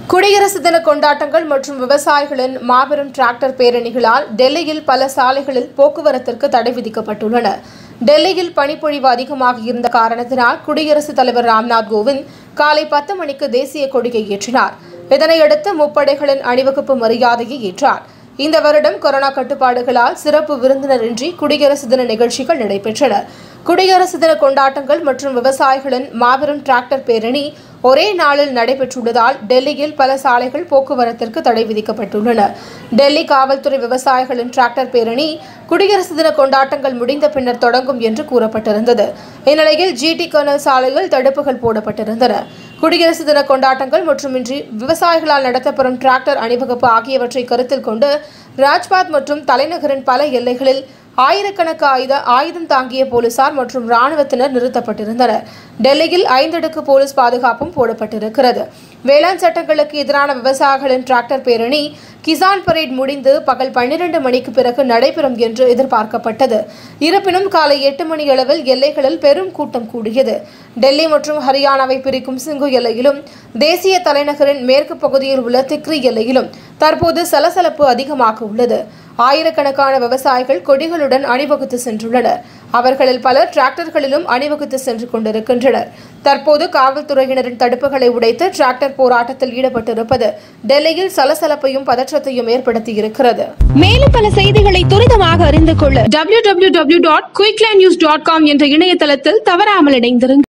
குடியரசு தின கொண்டாட்டங்கள் மற்றும் விவசாயிகளின் மாபெரும் டிராக்டர் பேரணிகளால் டெல்லியில் பல சாலைகளில் போக்குவரத்திற்கு தடை விதிக்கப்பட்டுள்ளன டெல்லியில் பனிப்பொழிவு அதிகமாக இருந்த காரணத்தினால் குடியரசுத் தலைவர் ராம்நாத் கோவிந்த் காலை பத்து மணிக்கு தேசிய கொடியை ஏற்றினார் இதனையடுத்து முப்படைகளின் அணிவகுப்பு மரியாதையை ஏற்றார் இந்த வருடம் கொரோனா கட்டுப்பாடுகளால் சிறப்பு விருந்தினரின்றி குடியரசு தின நிகழ்ச்சிகள் நடைபெற்றன குடியரசு தின கொண்டாட்டங்கள் மற்றும் விவசாயிகளின் மாபெரும் டிராக்டர் பேரணி ஒரே நாளில் நடைபெற்றுள்ளதால் டெல்லியில் பல சாலைகள் போக்குவரத்திற்கு தடை விதிக்கப்பட்டுள்ளன டெல்லி காவல்துறை விவசாயிகளின் டிராக்டர் பேரணி குடியரசு தின கொண்டாட்டங்கள் முடிந்த பின்னர் தொடங்கும் என்று கூறப்பட்டிருந்தது இந்நிலையில் ஜிடி கர்னல் சாலையில் தடுப்புகள் போடப்பட்டிருந்தன குடியரசு தின கொண்டாட்டங்கள் மட்டுமின்றி விவசாயிகளால் நடத்தப்படும் டிராக்டர் அணிவகுப்பு ஆகியவற்றை கருத்தில் கொண்டு ராஜ்பாத் மற்றும் தலைநகரின் பல எல்லைகளில் ஆயிரக்கணக்கு ஆயுத ஆயுதம் தாங்கிய போலீசார் மற்றும் ராணுவத்தினர் நிறுத்தப்பட்டிருந்தனர் டெல்லியில் ஐந்தடுக்கு போலீஸ் பாதுகாப்பும் போடப்பட்டிருக்கிறது வேளாண் சட்டங்களுக்கு எதிரான விவசாயிகளின் டிராக்டர் பேரணி கிசான் பரேட் முடிந்து பகல் பன்னிரண்டு மணிக்கு பிறகு நடைபெறும் என்று எதிர்பார்க்கப்பட்டது இருப்பினும் காலை எட்டு மணி அளவில் எல்லைகளில் பெரும் கூட்டம் கூடியது டெல்லி மற்றும் ஹரியானாவை பிரிக்கும் சிங்கு எல்லையிலும் தேசிய தலைநகரின் மேற்கு பகுதியில் உள்ள திக்ரி எல்லையிலும் தற்போது சலசலப்பு அதிகமாக உள்ளது ஆயிரக்கணக்கான விவசாயிகள் கொடிகளுடன் அணிவகுத்து சென்றுள்ளனர் அவர்களில் பலர் டிராக்டர்களிலும் அணிவகுத்து சென்று கொண்டிருக்கின்றனர் தற்போது காவல்துறையினரின் தடுப்புகளை உடைத்து டிராக்டர் போராட்டத்தில் ஈடுபட்டிருப்பது டெல்லியில் சலசலப்பையும் பதற்றத்தையும் ஏற்படுத்தியிருக்கிறது மேலும் பல செய்திகளை துரிதமாக அறிந்து கொள்ள www.quicklindnews.com என்ற இணையதளத்தில் தவறாமல் இணைந்திருங்கள்